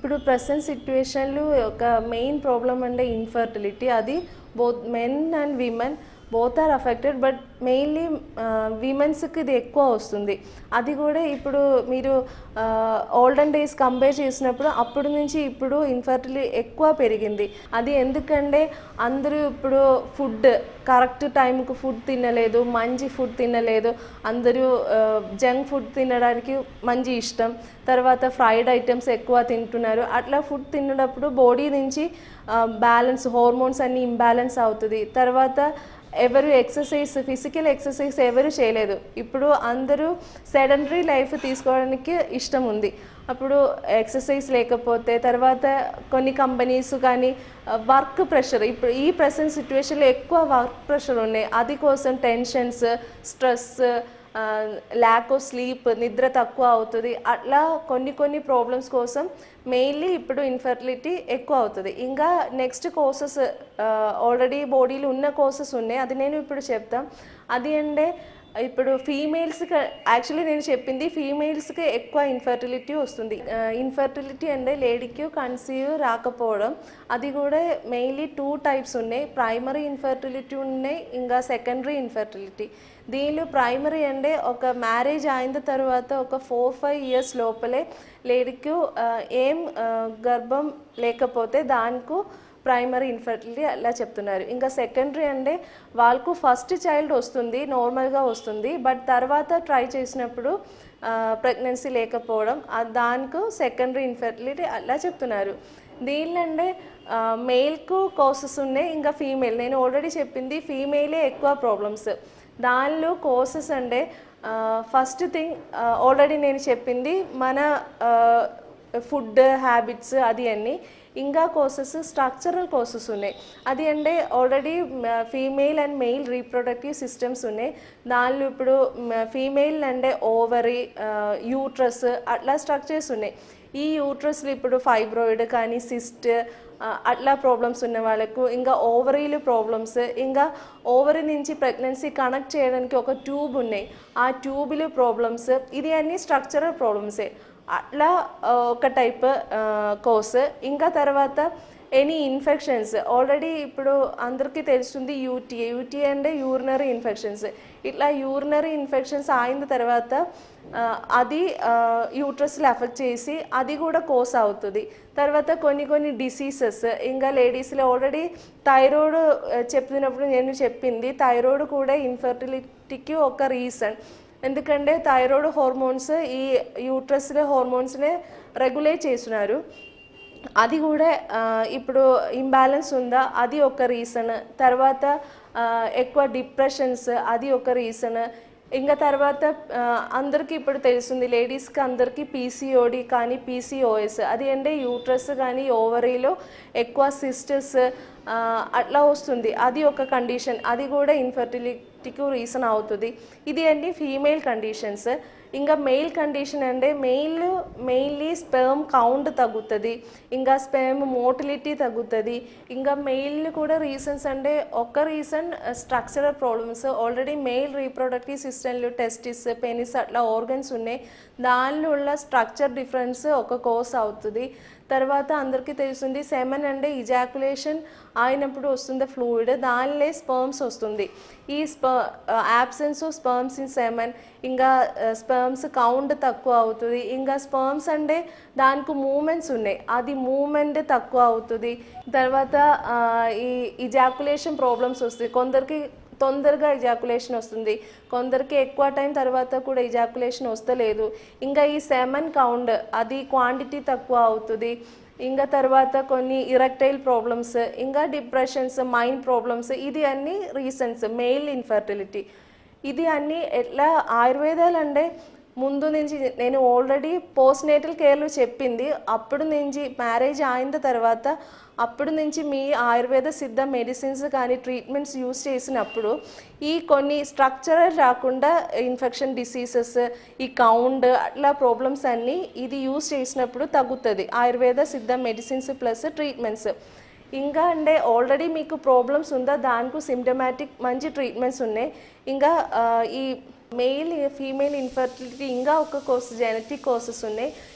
ఇప్పుడు ప్రజెంట్ సిచ్యువేషన్లో ఒక మెయిన్ ప్రాబ్లం అంటే ఇన్ఫర్టిలిటీ అది both men and women both are affected but mainly విమెన్స్కి ఇది ఎక్కువ వస్తుంది అది కూడా ఇప్పుడు మీరు ఓల్డెన్ డేస్ కంపేర్ చేసినప్పుడు అప్పుడు నుంచి ఇప్పుడు ఇన్ఫర్టిలిటీ ఎక్కువ పెరిగింది అది ఎందుకంటే అందరూ ఇప్పుడు ఫుడ్ కరెక్ట్ టైంకు ఫుడ్ తినలేదు మంచి ఫుడ్ తినలేదు అందరూ జంక్ ఫుడ్ తినడానికి మంచి ఇష్టం తర్వాత ఫ్రైడ్ ఐటమ్స్ ఎక్కువ తింటున్నారు అట్లా ఫుడ్ తిన్నప్పుడు బాడీ నుంచి బ్యాలెన్స్ హార్మోన్స్ అన్నీ ఇంబ్యాలెన్స్ అవుతుంది తర్వాత ఎవరు ఎక్సర్సైజ్ ఫిజికల్ ఎక్సర్సైజ్ ఎవరు చేయలేదు ఇప్పుడు అందరూ సెడెంటరీ లైఫ్ తీసుకోవడానికి ఇష్టం ఉంది అప్పుడు ఎక్సర్సైజ్ లేకపోతే తర్వాత కొన్ని కంపెనీస్ కానీ వర్క్ ప్రెషర్ ఇప్పుడు ఈ ప్రజెంట్ సిచ్యువేషన్లో ఎక్కువ వర్క్ ప్రెషర్ ఉన్నాయి అది కోసం tensions stress lack of sleep నిద్ర తక్కువ అవుతుంది అట్లా కొన్ని కొన్ని ప్రాబ్లమ్స్ కోసం మెయిన్లీ ఇప్పుడు ఇన్ఫర్టిలిటీ ఎక్కువ అవుతుంది ఇంకా నెక్స్ట్ కోర్సెస్ ఆల్రెడీ బాడీలో ఉన్న కోర్సెస్ ఉన్నాయి అది నేను ఇప్పుడు చెప్తాను అది అంటే ఇప్పుడు ఫీమేల్స్కి యాక్చువల్లీ నేను చెప్పింది ఫీమేల్స్కి ఎక్కువ ఇన్ఫర్టిలిటీ వస్తుంది ఇన్ఫర్టిలిటీ అంటే లేడీకి కన్సీవ్ రాకపోవడం అది కూడా మెయిన్లీ టూ టైప్స్ ఉన్నాయి ప్రైమరీ ఇన్ఫర్టిలిటీ ఉన్నాయి ఇంకా సెకండరీ ఇన్ఫర్టిలిటీ దీనిలో ప్రైమరీ అంటే ఒక మ్యారేజ్ అయిన తర్వాత ఒక ఫోర్ ఫైవ్ ఇయర్స్ లోపలే లేడీకి ఏం ఆ, గర్భం లేకపోతే దానికి ప్రైమరీ ఇన్ఫర్టిలిటీ అలా చెప్తున్నారు ఇంకా సెకండరీ అంటే వాళ్ళకు ఫస్ట్ చైల్డ్ వస్తుంది నార్మల్గా వస్తుంది బట్ తర్వాత ట్రై చేసినప్పుడు ప్రెగ్నెన్సీ లేకపోవడం ఆ దానికి సెకండరీ ఇన్ఫర్టిలిటీ అలా చెప్తున్నారు దీనిలో అంటే మేల్కు కోసెస్ ఉన్నాయి ఇంకా ఫీమేల్ నేను ఆల్రెడీ చెప్పింది ఫీమేలే ఎక్కువ ప్రాబ్లమ్స్ దానిలో కోర్సెస్ అంటే ఫస్ట్ థింగ్ ఆల్రెడీ నేను చెప్పింది మన ఫుడ్ హ్యాబిట్స్ అది అన్నీ ఇంకా కోర్సెస్ స్ట్రక్చరల్ కోర్సెస్ ఉన్నాయి అది అంటే already female and male reproductive systems ఉన్నాయి దానిలో ఇప్పుడు ఫీమేల్ అంటే ఓవరీ యూట్రస్ అట్లా స్ట్రక్చర్స్ ఉన్నాయి ఈ యూట్రస్లో ఇప్పుడు ఫైబ్రాయిడ్ కానీ సిస్ట్ అట్లా ప్రాబ్లమ్స్ ఉన్న వాళ్ళకు ఇంకా ఓవరీలు ప్రాబ్లమ్స్ ఇంకా ఓవరీ నుంచి ప్రెగ్నెన్సీ కనెక్ట్ చేయడానికి ఒక ట్యూబ్ ఉన్నాయి ఆ ట్యూబ్లు ప్రాబ్లమ్స్ ఇది అన్ని స్ట్రక్చరల్ ప్రాబ్లమ్సే అట్లా ఆ, ఒక టైప్ కోర్స్ ఇంకా తర్వాత ఎనీ ఇన్ఫెక్షన్స్ ఆల్రెడీ ఇప్పుడు అందరికీ తెలుస్తుంది యూటీఏ యూటీఏ అంటే యూరినరీ ఇన్ఫెక్షన్స్ ఇట్లా యూరినరీ ఇన్ఫెక్షన్స్ అయిన తర్వాత ఆ, అది యూట్రస్లో ఎఫెక్ట్ చేసి అది కూడా కోర్స్ అవుతుంది తర్వాత కొన్ని కొన్ని డిసీజెస్ ఇంకా లేడీస్లో ఆల్రెడీ థైరాయిడ్ చెప్పినప్పుడు నేను చెప్పింది థైరాయిడ్ కూడా ఇన్ఫర్టిలిటీకి ఒక రీజన్ ఎందుకంటే థైరాయిడ్ హార్మోన్స్ ఈ యూట్రస్లో హార్మోన్స్నే రెగ్యులేట్ చేస్తున్నారు అది కూడా ఆ, ఇప్పుడు ఇంబ్యాలెన్స్ ఉందా అది ఒక రీజన్ తర్వాత ఆ, ఎక్కువ డిప్రెషన్స్ అది ఒక రీజన్ ఇంకా తర్వాత ఆ, అందరికీ ఇప్పుడు తెలుస్తుంది లేడీస్కి అందరికీ పీసీఓడి కానీ పీసీఓఎస్ అది అంటే యూట్రస్ కానీ ఓవరీలో ఎక్కువ సిస్టర్స్ అట్లా వస్తుంది అది ఒక కండిషన్ అది కూడా ఇన్ఫర్టిలిటీకి రీజన్ అవుతుంది ఇది అన్ని ఫీమేల్ కండిషన్స్ ఇంకా మెయిల్ కండిషన్ అంటే మెయిల్ మెయిన్లీ స్పెర్మ్ కౌంట్ తగ్గుతుంది ఇంకా స్పెర్మ్ మోటిలిటీ తగ్గుతుంది ఇంకా మెయిల్ కూడా రీజన్స్ అంటే ఒక reason structural problems already male reproductive సిస్టంలో టెస్టిస్ పెనిస్ అట్లా ఆర్గన్స్ ఉన్నాయి దానిలో ఉన్న స్ట్రక్చర్ డిఫరెన్స్ ఒక కోర్స్ అవుతుంది తర్వాత అందరికీ తెలుస్తుంది సెమన్ అంటే ఇజాకులేషన్ అయినప్పుడు వస్తుంది ఫ్లూయిడ్ దానిలో స్పర్మ్స్ వస్తుంది ఈ స్ప absence of sperms in semen ఇంకా స్పర్మ్స్ కౌంట్ తక్కువ అవుతుంది ఇంకా స్పర్మ్స్ అంటే దానికి మూమెంట్స్ ఉన్నాయి అది మూమెంట్ తక్కువ అవుతుంది తర్వాత ఆ, ఈ ఇజాకులేషన్ ప్రాబ్లమ్స్ వస్తాయి కొందరికి తొందరగా ఇజాకులేషన్ వస్తుంది కొందరికి ఎక్కువ టైం తర్వాత కూడా ఇజాకులేషన్ వస్తలేదు ఇంకా ఈ సెమన్ కౌంట్ అది క్వాంటిటీ తక్కువ అవుతుంది ఇంకా తర్వాత కొన్ని ఇరెక్టైల్ ప్రాబ్లమ్స్ ఇంకా డిప్రెషన్స్ మైండ్ ప్రాబ్లమ్స్ ఇది అన్ని రీజన్స్ మెయిల్ ఇన్ఫర్టిలిటీ ఇది అన్ని ఎట్లా ఆయుర్వేదాలు అంటే ముందు నుంచి నేను ఆల్రెడీ పోస్ట్ నేటల్ కేర్లో చెప్పింది అప్పుడు నుంచి మ్యారేజ్ అయిన తర్వాత అప్పుడు నుంచి మీ ఆయుర్వేద సిద్ధ మెడిసిన్స్ కానీ ట్రీట్మెంట్స్ యూస్ చేసినప్పుడు ఈ కొన్ని స్ట్రక్చరల్ రాకుండా ఇన్ఫెక్షన్ డిసీజెస్ ఈ కౌంట్ అట్లా ప్రాబ్లమ్స్ అన్నీ ఇది యూస్ చేసినప్పుడు తగ్గుతుంది ఆయుర్వేద సిద్ధ మెడిసిన్స్ ప్లస్ ట్రీట్మెంట్స్ ఇంకా అంటే ఆల్రెడీ మీకు ప్రాబ్లమ్స్ ఉందా దానికి సిమ్టమాటిక్ మంచి ట్రీట్మెంట్స్ ఉన్నాయి ఇంకా ఆ, ఈ మెయిల్ ఫీమేల్ ఇన్ఫర్టిలిటీ ఇంకా ఒక కోర్స్ జెనెటిక్ కోర్సెస్ ఉన్నాయి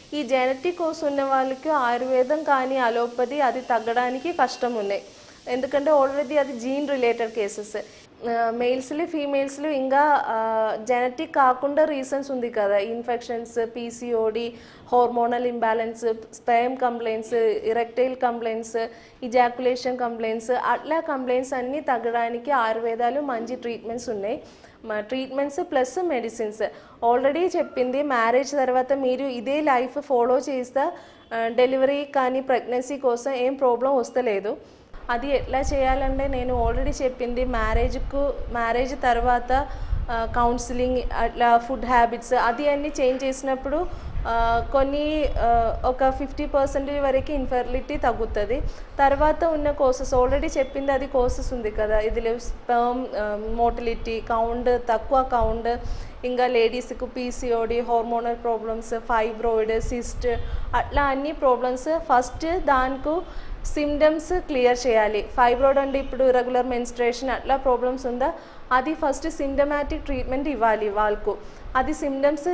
ఈ జెనెటిక్ కోర్స్ ఉన్న వాళ్ళకి ఆయుర్వేదం కానీ అలోపతి అది తగ్గడానికి కష్టం ఉన్నాయి ఎందుకంటే ఆల్రెడీ అది జీన్ రిలేటెడ్ కేసెస్ మెయిల్స్లు ఫీమేల్స్లు ఇంకా జెనెటిక్ కాకుండా రీజన్స్ ఉంది కదా infections PCOD hormonal imbalance sperm complaints erectile complaints ejaculation complaints అట్లా కంప్లైంట్స్ అన్నీ తగ్గడానికి ఆయుర్వేదాలు మంచి ట్రీట్మెంట్స్ ఉన్నాయి మా ట్రీట్మెంట్స్ ప్లస్ మెడిసిన్స్ ఆల్రెడీ చెప్పింది మ్యారేజ్ తర్వాత మీరు ఇదే లైఫ్ ఫాలో చేస్తా డెలివరీ కానీ ప్రెగ్నెన్సీ కోసం ఏం ప్రాబ్లం వస్తలేదు అది ఎట్లా చేయాలంటే నేను ఆల్రెడీ చెప్పింది మ్యారేజ్కు మ్యారేజ్ తర్వాత కౌన్సిలింగ్ అట్లా ఫుడ్ హ్యాబిట్స్ అది అన్నీ చేంజ్ చేసినప్పుడు ఆ, కొన్ని ఆ, ఒక ఫిఫ్టీ పర్సెంటేజ్ వరకు ఇన్ఫర్టిలిటీ తగ్గుతుంది తర్వాత ఉన్న కోర్సెస్ ఆల్రెడీ చెప్పింది అది కోర్సెస్ ఉంది కదా ఇది స్పర్మ్ మోటిలిటీ కౌంట్ తక్కువ కౌంట్ ఇంకా లేడీస్కు PCOD hormonal problems fibroid cyst అట్లా అన్ని ప్రాబ్లమ్స్ ఫస్ట్ దానికి సిమ్టమ్స్ క్లియర్ చేయాలి ఫైబ్రాయిడ్ అంటే ఇప్పుడు రెగ్యులర్ మెన్స్ట్రేషన్ అట్లా ప్రాబ్లమ్స్ ఉందా అది ఫస్ట్ సిమ్టమాటిక్ ట్రీట్మెంట్ ఇవ్వాలి వాళ్ళకు అది సిమ్టమ్స్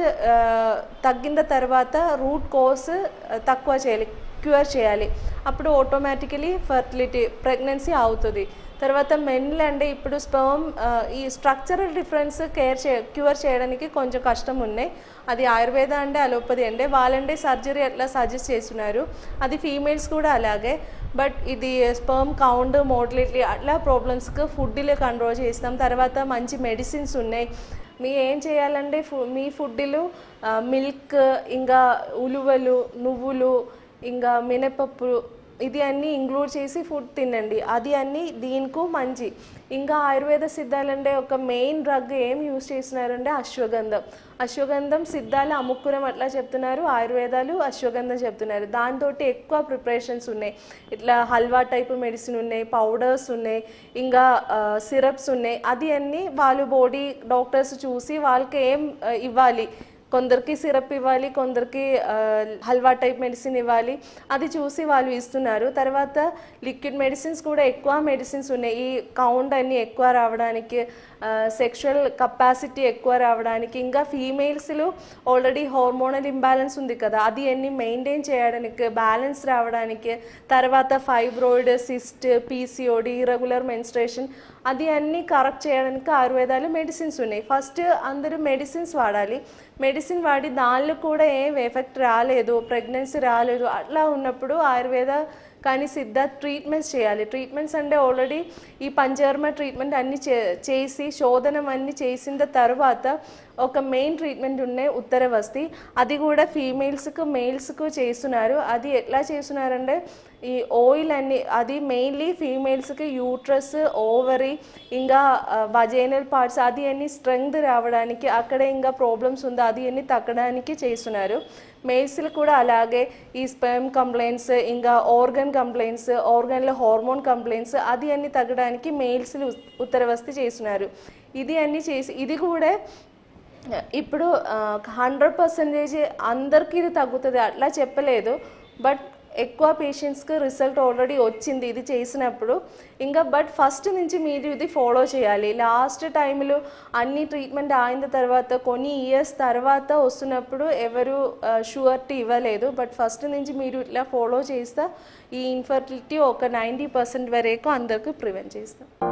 తగ్గిన తర్వాత రూట్ కోర్స్ తక్కువ చేయాలి క్యూర్ చేయాలి అప్పుడు ఆటోమేటికలీ ఫర్టిలిటీ ప్రెగ్నెన్సీ అవుతుంది తర్వాత మెన్లు అంటే ఇప్పుడు స్పర్మ్ ఈ స్ట్రక్చరల్ డిఫరెన్స్ కేర్ చే క్యూర్ చేయడానికి కొంచెం కష్టం ఉన్నాయి అది ఆయుర్వేద అంటే అలోపతి అంటే వాళ్ళంటే సర్జరీ అట్లా సజెస్ట్ చేస్తున్నారు అది ఫీమేల్స్ కూడా అలాగే బట్ ఇది స్పర్మ్ కౌంట్ మోటిలిటీ అట్లా ప్రాబ్లమ్స్కి ఫుడ్లో కంట్రోల్ చేస్తాం తర్వాత మంచి మెడిసిన్స్ ఉన్నాయి మీ ఏం చేయాలంటే ఫు మీ ఫుడ్లు మిల్క్ ఇంకా ఉలువలు నువ్వులు ఇంకా మినపప్పు ఇది అన్నీ ఇంక్లూడ్ చేసి ఫుడ్ తినండి అది అన్నీ దీనికి మంచి ఇంకా ఆయుర్వేద సిద్ధాలంటే ఒక మెయిన్ డ్రగ్ ఏం యూస్ చేస్తున్నారంటే అశ్వగంధం అశ్వగంధం సిద్ధాలు అముక్కురం అట్లా చెప్తున్నారు ఆయుర్వేదాలు అశ్వగంధం చెప్తున్నారు దాంతో ఎక్కువ ప్రిపరేషన్స్ ఉన్నాయి ఇట్లా హల్వా టైప్ మెడిసిన్ ఉన్నాయి పౌడర్స్ ఉన్నాయి ఇంకా సిరప్స్ ఉన్నాయి అది అన్నీ వాళ్ళు బాడీ డాక్టర్స్ చూసి వాళ్ళకి ఏం ఆ, ఇవ్వాలి కొందరికి సిరప్ ఇవ్వాలి కొందరికి ఆ, హల్వా టైప్ మెడిసిన్ ఇవ్వాలి అది చూసి వాళ్ళు ఇస్తున్నారు తర్వాత లిక్విడ్ మెడిసిన్స్ కూడా ఎక్కువ మెడిసిన్స్ ఉన్నాయి ఈ కౌంట్ అన్ని ఎక్కువ రావడానికి సెక్షువల్ కెపాసిటీ ఎక్కువ రావడానికి ఇంకా ఫీమేల్స్లో ఆల్రెడీ హార్మోనల్ ఇంబ్యాలెన్స్ ఉంది కదా అది అన్ని మెయింటైన్ చేయడానికి బ్యాలెన్స్ రావడానికి తర్వాత fibroid cyst PCOD irregular menstruation అది అన్నీ కరెక్ట్ చేయడానికి ఆయుర్వేదాలు మెడిసిన్స్ ఉన్నాయి ఫస్ట్ అందరూ మెడిసిన్స్ వాడాలి మెడిసిన్ వాడి దానిలో కూడా ఏం ఎఫెక్ట్ రాలేదు ప్రెగ్నెన్సీ రాలేదు అట్లా ఉన్నప్పుడు ఆయుర్వేద కానీ సిద్ధ ట్రీట్మెంట్స్ చేయాలి ట్రీట్మెంట్స్ అంటే ఆల్రెడీ ఈ పంచకర్మ ట్రీట్మెంట్ అన్ని చే చేసి శోధనం అన్ని చేసిన తర్వాత ఒక మెయిన్ ట్రీట్మెంట్ ఉన్నాయి ఉత్తరవస్తి అది కూడా ఫీమేల్స్కు మేల్స్కు చేస్తున్నారు అది ఎట్లా చేస్తున్నారంటే ఈ ఆయిల్ అన్ని అది మెయిన్లీ ఫీమేల్స్కి యూట్రస్ ఓవరీ ఇంకా వజైనల్ పార్ట్స్ అది అన్ని స్ట్రెంగ్త్ రావడానికి అక్కడ ఇంకా ప్రాబ్లమ్స్ ఉందో అది అన్ని తగ్గడానికి చేస్తున్నారు మేల్స్లు కూడా అలాగే ఈ స్పెమ్ కంప్లైంట్స్ ఇంకా ఆర్గన్ కంప్లైంట్స్ ఆర్గన్లో హార్మోన్ కంప్లైంట్స్ అది అన్ని తగ్గడానికి మేల్స్లు ఉత్తరవస్తి చేస్తున్నారు ఇది అన్ని చేసి ఇది కూడా ఇప్పుడు హండ్రెడ్ పర్సెంటేజ్ అందరికీ ఇది తగ్గుతుంది అట్లా చెప్పలేదు బట్ ఎక్కువ పేషెంట్స్కి రిజల్ట్ ఆల్రెడీ వచ్చింది ఇది చేసినప్పుడు ఇంకా బట్ ఫస్ట్ నుంచి మీరు ఇది ఫాలో చేయాలి లాస్ట్ టైంలో అన్ని ట్రీట్మెంట్ అయిన తర్వాత కొన్ని ఇయర్స్ తర్వాత వస్తున్నప్పుడు ఎవరు షూరిటీ ఇవ్వలేదు బట్ ఫస్ట్ నుంచి మీరు ఇట్లా ఫాలో చేస్తే ఈ ఇన్ఫర్టిలిటీ ఒక నైంటీ పర్సెంట్ వరకు అందరికీ ప్రివెంట్ చేస్తాం